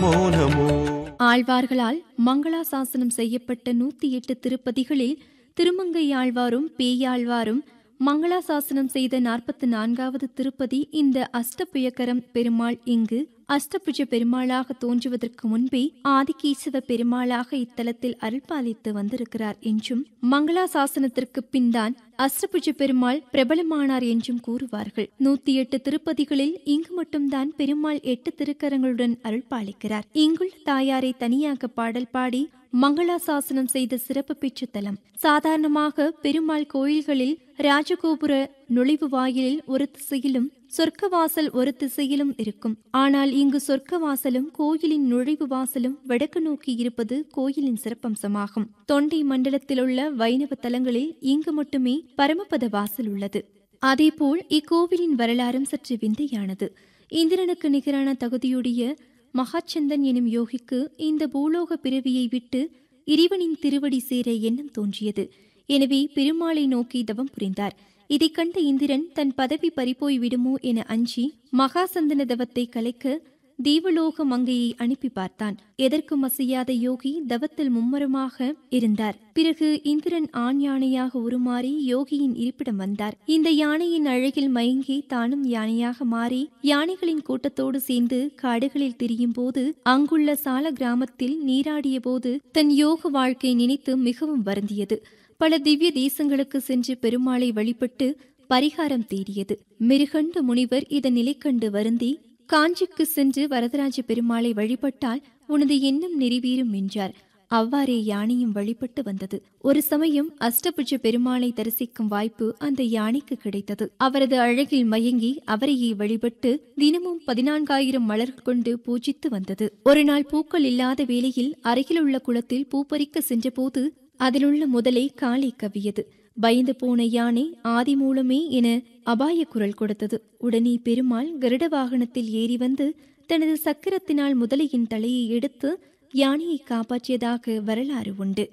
மௌனமோ ஆழ்வார்களால் மங்களாசாசனம் செய்யப்பட்ட நூத்தி எட்டு திருப்பதிகளில் திருமங்கை ஆழ்வாரும் பேயாழ்வாரும் மங்களாசாசனம் செய்த நாற்பத்தி நான்காவது திருப்பதி இந்த அஷ்டபுயக்கரம் பெருமாள் இங்கு அஷ்டபுஜ பெருமாளாக தோன்றுவதற்கு முன்பே ஆதிகேசவ பெருமாளாக இத்தலத்தில் அருள்பாலித்து வந்திருக்கிறார் என்றும் மங்களாசாசனத்திற்கு பின்தான் அஷ்டபுஜ பெருமாள் பிரபலமானார் என்றும் கூறுவார்கள் நூத்தி எட்டு திருப்பதிகளில் இங்கு மட்டும்தான் பெருமாள் எட்டு திருக்கரங்களுடன் அருள்பாலிக்கிறார் இங்குள்ள தாயாரை தனியாக பாடல் பாடி மங்களாசாசனம் செய்த சிறப்பு பெற்ற தலம் சாதாரணமாக பெருமாள் கோயில்களில் ராஜகோபுர நுழைவு வாயிலில் ஒரு திசையிலும் சொர்க்கவாசல் ஒரு திசையிலும் இருக்கும் ஆனால் இங்கு சொர்க்கவாசலும் கோயிலின் நுழைவு வாசலும் வடக்கு நோக்கி இருப்பது கோயிலின் சிறப்பம்சமாகும் தொண்டை மண்டலத்திலுள்ள வைணவ தலங்களில் இங்கு மட்டுமே பரமபத வாசல் உள்ளது அதேபோல் இக்கோவிலின் வரலாறும் சற்று விந்தையானது இந்திரனுக்கு நிகரான தகுதியுடைய மகாச்சந்தன் எனும் யோகிக்கு இந்த பூலோக பிறவியை விட்டு இறைவனின் திருவடி சேர எண்ணம் தோன்றியது எனவே பெருமாளை நோக்கி தவம் புரிந்தார் இதைக் கண்ட இந்திரன் தன் பதவி பறிபோய் விடுமோ என அஞ்சி மகாசந்தன தவத்தை கலைக்க தேவலோக மங்கையை அனுப்பி பார்த்தான் எதற்கும் அசையாத யோகி தவத்தில் மும்மரமாக இருந்தார் பிறகு இந்திரன் ஆண் யானையாக உருமாறி யோகியின் இருப்பிடம் வந்தார் இந்த யானையின் அழகில் மயங்கி தானும் யானையாக மாறி யானைகளின் கூட்டத்தோடு சேர்ந்து காடுகளில் திரியும் போது அங்குள்ள சால கிராமத்தில் நீராடிய போது தன் யோக வாழ்க்கை நினைத்து மிகவும் வருந்தியது பல திவ்ய தேசங்களுக்கு சென்று பெருமாளை வழிபட்டு பரிகாரம் தேடியது மிருகண்ட முனிவர் இதன் நிலை கண்டு வருந்தி காஞ்சிக்கு சென்று வரதராஜ பெருமாளை வழிபட்டால் உனது எண்ணம் நிறைவேறும் என்றார் அவ்வாறே யானையும் வழிபட்டு வந்தது ஒரு சமயம் அஷ்டபுஜ பெருமாளை தரிசிக்கும் வாய்ப்பு அந்த யானைக்கு கிடைத்தது அவரது அழகில் மயங்கி அவரையே வழிபட்டு தினமும் பதினான்காயிரம் மலர்கள் கொண்டு பூஜித்து வந்தது ஒரு நாள் பூக்கள் இல்லாத வேளையில் அருகிலுள்ள குளத்தில் பூப்பறிக்க சென்றபோது அதிலுள்ள முதலை காலை கவியது பயந்து போன யானை ஆதி மூலமே என அபாய குரல் கொடுத்தது உடனே பெருமாள் கருட வாகனத்தில் ஏறி வந்து தனது சக்கரத்தினால் முதலையின் தலையை எடுத்து யானையை காப்பாற்றியதாக வரலாறு உண்டு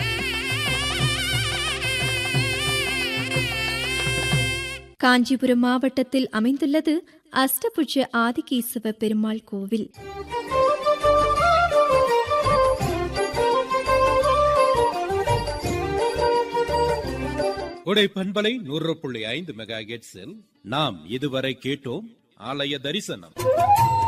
காஞ்சிபுரம் மாவட்டத்தில் அமைந்துள்ளது அஷ்டபுஜ ஆதிகேசவ பெருமாள் கோவில் கொடை பண்பலை நூறு புள்ளி ஐந்து மெகா நாம் இதுவரை கேட்டோம் ஆலய தரிசனம்